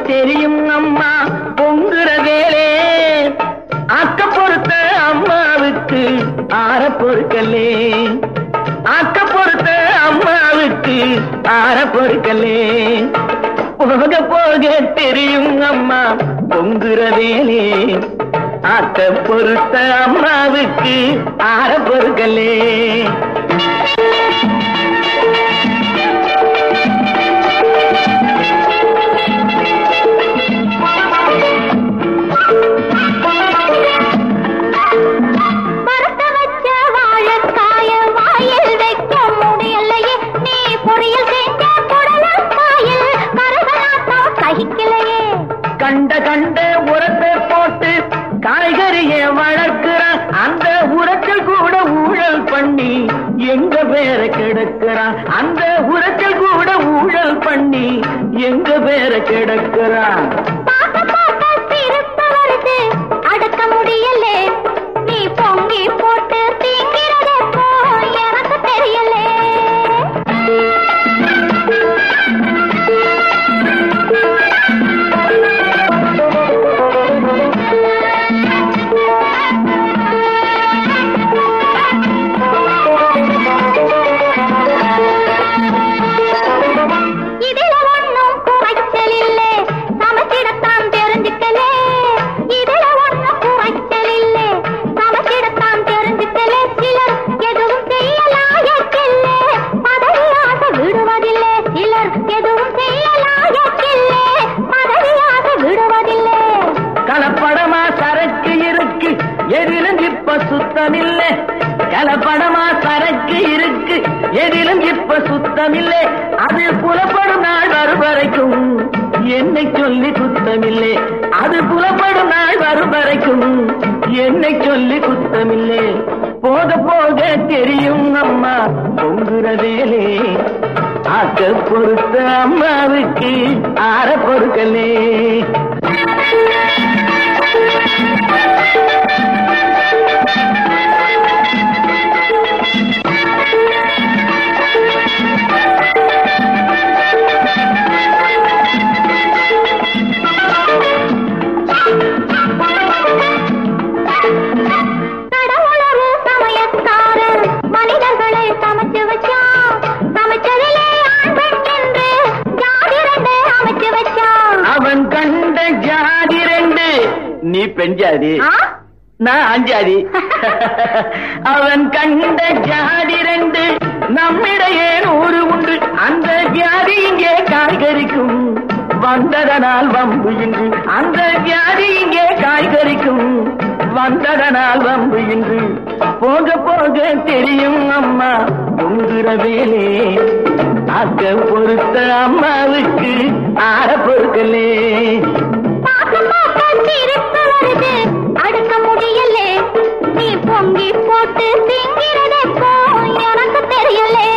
தெரியும் அம்மா பொங்குற வேலே அக்க பொறுத்த அம்மாவுக்கு ஆற பொறுக்கலே அக்க பொறுத்த அம்மாவுக்கு ஆற பொறுக்கலே போக போக தெரியும் அம்மா பொங்குற வேலே அக்க பொறுத்த அம்மாவுக்கு ஆற பொறுக்கலே வறுத்து வச்ச வாழைக்காய வாயில் வைக்க முடியலையே நீ பொரியல் செஞ்ச புடலங்காயில் கருகலாட்டம் சகிக்கலையே கண்ட கண்ட உரத்தை போட்டு காய்கறிய வளர்க்கிறான் அந்த உரத்தில் கூட ஊழல் பண்ணி எங்க பேர கெடுக்கிறான் அந்த உரத்தில் கூட ஊழல் பண்ணி எங்க பேர கெடுக்கிறான் பார்க்க பார்க்க சிரிப்பு வருது அடக்க முடியலே நீ பொங்கி போட்டு தீங்கிறதே போ எனக்கு தெரியலே இதுல ஒண்ணும் குறைச்சல் இல்லே சமைச்சிடத்தான் தெரிஞ்சுக்கலே இதுல ஒண்ணும் குறைச்சல் இல்லே சமைச்சிடத்தான் தெரிஞ்சுக்கலே சிலர் எதுவும் செய்யலாயக்கில்லே பதவியாக விடுவதில்லை சிலர் எதுவும் செய்யலாயக்கில்லே பதவியாக விடுவதில்லை கலப்படமா சரக்கு இருக்கு எதிலும் இப்ப சுத்தமில்லை கலப்படமா சரக்கு இருக்கு எதிலும் இப்ப சுத்தமில்லை அது புலப்படும் நாள் வரும் வரைக்கும் என்னை சொல்லி குத்தமில்லை அது புலப்படும் நாள் வரும் வரைக்கும் என்னை சொல்லி குத்தமில்லை போக போக தெரியும் அம்மா பொங்குற வேலே ஆக்க பொறுத்த அம்மாவுக்கு ஆற பொறுக்கலே கடவுளரு சமயக்காரர் மனிதர்களை சமைச்சு வச்சான் சமைச்சதிலே ஆண் பெண் என்று ஜாதி ரெண்டு அமைச்சு வச்சான் அவன் கண்ட ஜாதி ரெண்டு நீ பெண் ஜாதி ஆ? நான் அஞ்சாதி அவன் கண்ட ஜாதி ரெண்டு நம்மிடையே நூறு உண்டு அந்த ஜாதி இங்கே காய்கறிக்கும் வந்ததனால் வம்பு இன்று அந்த ஜாதி இங்கே காய்கறிக்கும் வந்ததனால் வம்பு இன்று போக போக தெரியும் அம்மா உங்குற வேலே அக்க பொறுத்த அம்மாவுக்கு ஆற பொறுக்கலே பார்க்க பார்க்க சிரிப்பு வருது அடுக்க முடியலே நீ பொங்கி போட்டு திங்கிறதே போ எனக்கு தெரியலே